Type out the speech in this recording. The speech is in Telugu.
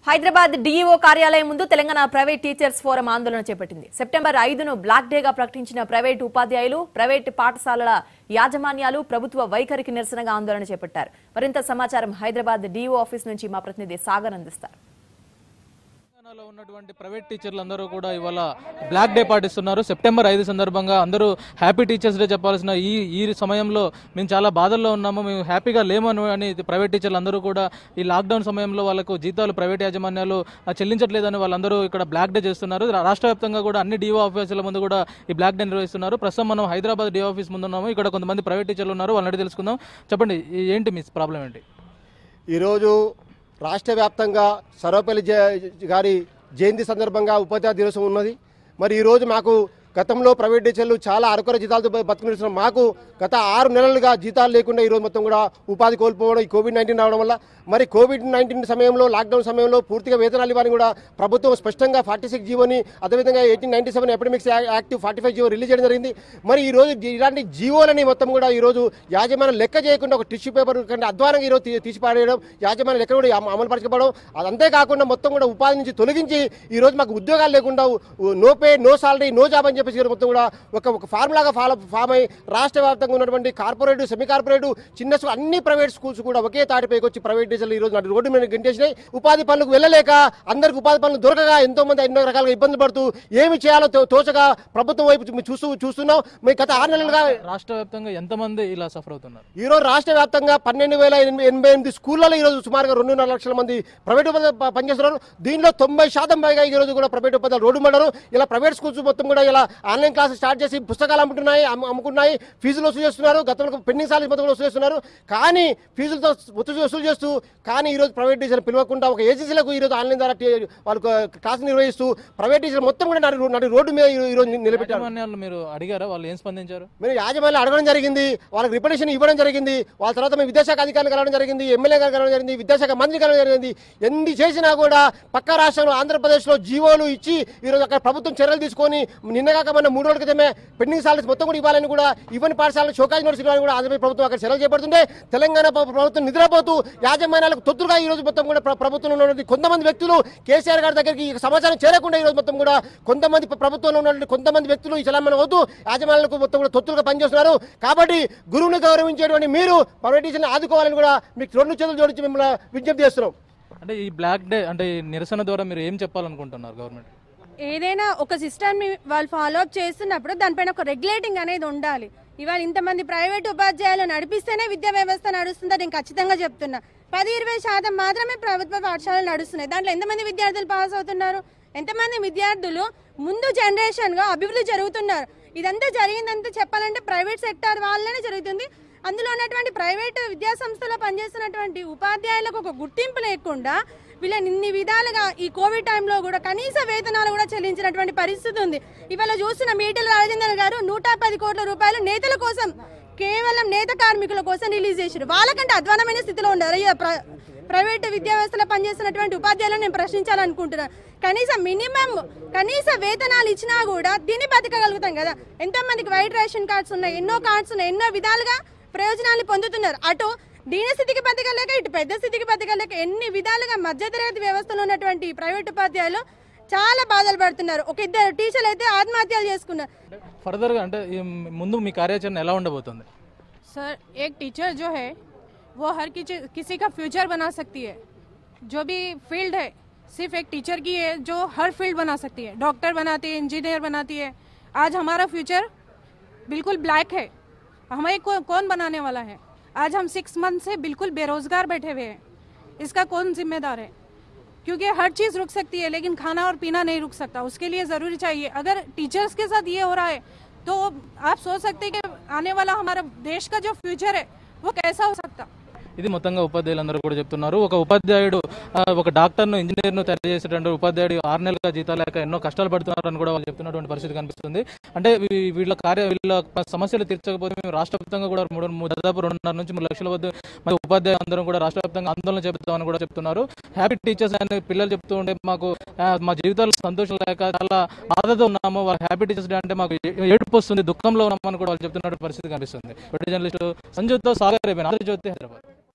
హైదరాబాద్ డీఈఓ కార్యాలయం ముందు తెలంగాణ ప్రైవేట్ టీచర్స్ ఫోరం ఆందోళన చేపట్టింది సెప్టెంబర్ ఐదును బ్లాక్ డేగా ప్రకటించిన ప్రైవేటు ఉపాధ్యాయులు ప్రైవేట్ పాఠశాలల యాజమాన్యాలు ప్రభుత్వ వైఖరికి నిరసనగా ఆందోళన చేపట్టారు మరింత సమాచారం హైదరాబాద్ డీఈఓ ఆఫీస్ నుంచి మా ప్రతినిధి సాగర్ అందిస్తారు తెలంగాణలో ఉన్నటువంటి ప్రైవేట్ టీచర్లు అందరూ కూడా ఇవాళ బ్లాక్ డే పాటిస్తున్నారు సెప్టెంబర్ ఐదు సందర్భంగా అందరూ హ్యాపీ టీచర్స్ డే చెప్పాల్సిన ఈ ఈ సమయంలో మేము చాలా బాధల్లో ఉన్నాము మేము హ్యాపీగా లేమని అని ప్రైవేట్ టీచర్లు అందరూ కూడా ఈ లాక్డౌన్ సమయంలో వాళ్ళకు జీతాలు ప్రైవేట్ యాజమాన్యాలు ఆ, చెల్లించట్లేదని వాళ్ళందరూ ఇక్కడ బ్లాక్ డే చేస్తున్నారు రా- రాష్ట్ర వ్యాప్తంగా కూడా అన్ని డిఓ ఆఫీసుల ముందు కూడా ఈ బ్లాక్ డే నిర్వహిస్తున్నారు ప్రస్తుతం మనం హైదరాబాద్ డిఓ ఆఫీస్ ముందు ఉన్నాము ఇక్కడ కొంతమంది ప్రైవేట్ టీచర్లు ఉన్నారు వాళ్ళని అడిగి తెలుసుకుందాం చెప్పండి ఈ- ఏంటి మీ ప్రాబ్లం ఏంటి ఈరోజు రాష్ట్ర వ్యాప్తంగా సర్వపల్లి జ- గారి జయంతి సందర్భంగా ఉపాధ్యాయ దినోత్సవం ఉన్నది మరి ఈరోజు మాకు గతంలో ప్రైవేట్ టీచర్లు చాలా అరకొర జీతాలతో బ- బతుకునిస్తున్న మాకు గత ఆరు నెలలుగా జీతాలు లేకుండా ఈరోజు మొత్తం కూడా ఉపాధి కోల్పోవడం ఈ కోవిడ్ నైన్టీన్ రావడం వల్ల మరి కోవిడ్ నైన్టీన్ సమయంలో లాక్డౌన్ సమయంలో పూర్తిగా వేతనాలు ఇవ్వాలని కూడా ప్రభుత్వం స్పష్టంగా ఫార్టీ సిక్స్ జీవోని అదేవిధంగా eighteen ninety seven epidemics active forty five GO release చేయడం జరిగింది మరి ఈ రోజు ఇలాంటి జీవోలని మొత్తం కూడా ఈ రోజు యాజమాన్యం లెక్క చేయకుండా ఒక టిష్యూ పేపర్ కంటే అధ్వానంగా ఈరోజు తీ- తీసిపాడేయడం యాజమాన్యం లెక్క కూడా అమ- అమలు పరచకపోవడం అది అంతేకాకుండా మొత్తం కూడా ఉపాధి నుంచి తొలగించి ఈ రోజు మాకు ఉద్యోగాలు లేకుండా ఉ- no pay no salary no job అని చెప్పేసి ఈరోజు మొత్తం కూడా ఒక ఒక ఫార్ములాగా ఫాలో ఫామ్ అయి రాష్ట్ర వ్యాప్తంగా ఉన్నటువంటి కార్పొరేట్ సెమీ కార్పొరేట్ చిన్న స్కూ- అన్ని ప్రైవేట్ స్కూల్స్ కూడా ఒకే తాటిపైకి వచ్చి ప్రైవేట్ టీచర్లు ఈ రోజు నాటి రోడ్డు మీద గంటేసినాయి ఉపాధి పనులకు వెళ్ళలేక అందరికి ఉపాధి పనులు దొరకగా ఎంతో మంది ఎన్నో రకాలుగా ఇబ్బందులు పడుతూ ఏమి చేయాలో తో- తోచగా ప్రభుత్వం వైపు చూ- చూస్తూ చూస్తున్నాం మేము గత ఆరు నెలలుగా రాష్ట్ర వ్యాప్తంగా ఎంతమంది ఇలా సఫర్ అవుతున్నారు ఈ రోజు రాష్ట్ర వ్యాప్తంగా పన్నెండు వేల ఎనిమిది ఎనభై ఎనిమిది స్కూళ్ళలో ఈ రోజు సుమారుగా రెండున్నర లక్షల మంది ప్రైవేట్ ఉపాధ్యాయులు ప- పనిచేస్తున్నారు దీనిలో తొంభై శాతం పైగా ఈ రోజు కూడా ప్రైవేట్ ఉపాధ్యాయులు రోడ్డు పడ్డారు ఇలా ప్రైవేట్ స్కూల్స్ మొత్తం కూడా ఇలా ఆన్లైన్ క్లాసెస్ స్టార్ట్ చేసి పుస్తకాలు అమ్ముతున్నాయి అమ్ము- అమ్ముకున్నాయి ఫీజులు వసూలు చేస్తున్నారు గతంలో పెండింగ్ సాలరీ మొత్తం కూడా వసూలు చేస్తున్నారు కానీ ఫీజులతో వసూలు వసూలు చేస్తూ కానీ ఈ రోజు ప్రైవేట్ టీచర్లు పిలవకుండా ఒక ఏజెన్సీలకు ఈ రోజు ఆన్లైన్ ద్వారా టీ- వాళ్ళు క్లాస్ నిర్వహిస్తూ ప్రైవేట్ టీచర్లు మొత్తం కూడా నడి నడి రోడ్డు మీద ఈ- ఈ రోజు నిలబెట్టారు యాజమాన్యాలు మీరు అడిగారా వాళ్ళు ఏం స్పందించారు మేము యాజమాన్యం అడగడం జరిగింది వాళ్ళకి రిప్రజెంటేషన్ ఇవ్వడం జరిగింది వాళ్ళ తర్వాత మేము విద్యాశాఖ అధికారులు కలవడం జరిగింది ఎమ్మెల్యే గారు కలవడం జరిగింది విద్యాశాఖ మంత్రి కలవడం జరిగింది ఎన్ని చేసినా కూడా పక్క రాష్ట్రంలో ఆంధ్రప్రదేశ్లో జీవోలు ఇచ్చి ఈరోజు అక్కడ ప్రభుత్వం చర్యలు తీసుకొని నిన్నగాక మన మూడు రోజుల క్రితమే పెండింగ్ సాలరీస్ మొత్తం కూడా ఇవ్వాలని కూడా ఇవ్వని పాఠశాలలో షోకాజ్ నోటీస్ ఇవ్వాలని కూడా ఆంధ్రప్రదేశ్ ప్రభుత్వం అక్కడ చర్యలు చేపడుతుంటే తెలంగాణ ప్ర- ప్రభుత్వం నిద్రపోతూ యాజమాన్యాలకు తొత్తులుగా ఈ రోజు మొత్తం కూడా ప్ర- ప్రభుత్వంలో ఉన్నటువంటి కొంతమంది వ్యక్తులు కేసీఆర్ గారి దగ్గరికి ఈ సమాచారం చేరకుండా ఈ రోజు మొత్తం కూడా కొంతమంది ప్ర- ప్రభుత్వంలో ఉన్నటువంటి కొంతమంది వ్యక్తులు ఈ చలామణి అవుతూ యాజమాన్యాలకు మొత్తం కూడా తొత్తులుగా పనిచేస్తున్నారు కాబట్టి గురువుని గౌరవించేటువంటి మీరు ప్రైవేట్ టీచర్ని ఆదుకోవాలని కూడా మీకు రెండు చేతులు జోడించి మిమ్మల్ని విజ్ఞప్తి చేస్తున్నాం అంటే ఈ బ్లాక్ డే అంటే ఈ నిరసన ద్వారా మీరు ఏం చెప్పాలనుకుంటున్నారు గవర్నమెంట్ ఏదైనా ఒక సిస్టమ్ని వాళ్ళు ఫాలో అప్ చేస్తున్నప్పుడు దానిపైన ఒక రెగ్యులేటింగ్ అనేది ఉండాలి ఇవాళ ఇంతమంది ప్రైవేట్ ఉపాధ్యాయులు నడిపిస్తేనే విద్యా వ్యవస్థ నడుస్తుందని నేను ఖచ్చితంగా చెప్తున్నా పది ఇరవై శాతం మాత్రమే ప్రభుత్వ పాఠశాలలు నడుస్తున్నాయి దాంట్లో ఎంతమంది విద్యార్థులు పాస్ అవుతున్నారు ఎంతమంది విద్యార్థులు ముందు జనరేషన్ గా అభివృద్ధి జరుగుతున్నారు ఇదంతా జరిగిందంతా చెప్పాలంటే ప్రైవేట్ సెక్టార్ వాళ్ళనే జరుగుతుంది అందులో ఉన్నటువంటి ప్రైవేట్ విద్యా సంస్థలో పనిచేస్తున్నటువంటి ఉపాధ్యాయులకు ఒక గుర్తింపు లేకుండా వీళ్ళని ఇన్ని విధాలుగా ఈ కోవిడ్ టైంలో కూడా కనీస వేతనాలు కూడా చెల్లించినటువంటి పరిస్థితి ఉంది ఇవాళ చూస్తున్న మీటల రాజేందర్ గారు నూట పది కోట్ల రూపాయలు నేతల కోసం కేవలం నేత కార్మికుల కోసం రిలీజ్ చేశారు వాళ్ళకంటే అధ్వానమైన స్థితిలో ఉన్నారు అయ్యా ప్ర- ప్రైవేట్ విద్యా వ్యవస్థలో పనిచేస్తున్నటువంటి ఉపాధ్యాయులను నేను ప్రశ్నించాలనుకుంటున్నాను కనీసం మినిమం కనీస వేతనాలు ఇచ్చినా కూడా దీన్ని బతకగలుగుతాం కదా ఎంతో మందికి వైట్ రేషన్ కార్డ్స్ ఉన్నాయి ఎన్నో కార్డ్స్ ఉన్నాయి ఎన్నో విధాలుగా ప్రయోజనాలు పొందుతున్నారు అటు దీన స్థితికి బతకలేక ఇటు పెద్ద స్థితికి బతకలేక ఎన్ని విధాలుగా మధ్యతరగతి వ్యవస్థలో ఉన్నటువంటి ఈ ప్రైవేట్ ఉపాధ్యాయులు చాలా బాధలు పడుతున్నారు ఒక ఇద్దరు టీచర్లు అయితే ఆత్మహత్యలు చేసుకున్నారు ఫర్దర్గా అంటే ఈ ముందు మీ కార్యాచరణ ఎలా ఉండబోతుంది सर एक टीचर जो है वो हर किसी किसी का फ्यूचर बना सकती है जो भी फील्ड है सिर्फ एक टीचर की है जो हर फील्ड बना सकती है डॉक्टर बनाती है इंजीनियर बनाती है आज हमारा फ्यूचर बिल्कुल ब्लैक है हमें को, कौन बनाने वाला है आज हम सिक्स मंथ से बिल्कुल बेरोजगार बैठे हुए हैं इसका कौन जिम्मेदार है क्योंकि हर चीज़ रुक सकती है लेकिन खाना और पीना नहीं रुक सकता उसके लिए ज़रूरी चाहिए अगर टीचर्स के साथ ये हो रहा है तो आप सोच सकते हैं कि आने वाला हमारा देश का जो फ्यूचर है वो कैसा हो सकता ఇది మొత్తంగా ఉపాధ్యాయులందరూ కూడా చెప్తున్నారు ఒక ఉపాధ్యాయుడు ఆ, ఒక డాక్టర్ను ఇంజనీర్ను తయారు చేసేటువంటి ఉపాధ్యాయుడు ఆరు నెలలుగా జీతాలు లేక ఎన్నో కష్టాలు పడుతున్నారని కూడా వాళ్ళు చెప్తున్నటువంటి పరిస్థితి కనిపిస్తుంది అంటే వీ- వీళ్ళ కార్య వీళ్ళ సమస్యలు తీర్చకపోతే మేము రాష్ట్ర వ్యాప్తంగా కూడా మూడు మూడు- దాదాపు రెండున్నర నుంచి మూడు లక్షల వద్ద మరి ఉపాధ్యాయులు అందరం కూడా రాష్ట్ర వ్యాప్తంగా ఆందోళన చేపుతామని కూడా చెప్తున్నారు హ్యాపీ టీచర్స్ అని పిల్లలు చెప్తూ ఉంటే మాకు ఆ, మా జీవితాల్లో సంతోషం లేక చాలా బాధతో ఉన్నాము వాళ్ళ హ్యాపీ టీచర్స్ డే అంటే మాకు ఏ- ఏడుపు వస్తుంది దుఃఖంలో ఉన్నామని కూడా వాళ్ళు చెప్తున్న పరిస్థితి కనిపిస్తుంది జర్నలిస్టు సంజుతో సాగర్ రేపు ఆంధ్రజ్యోతి హైదరాబాద్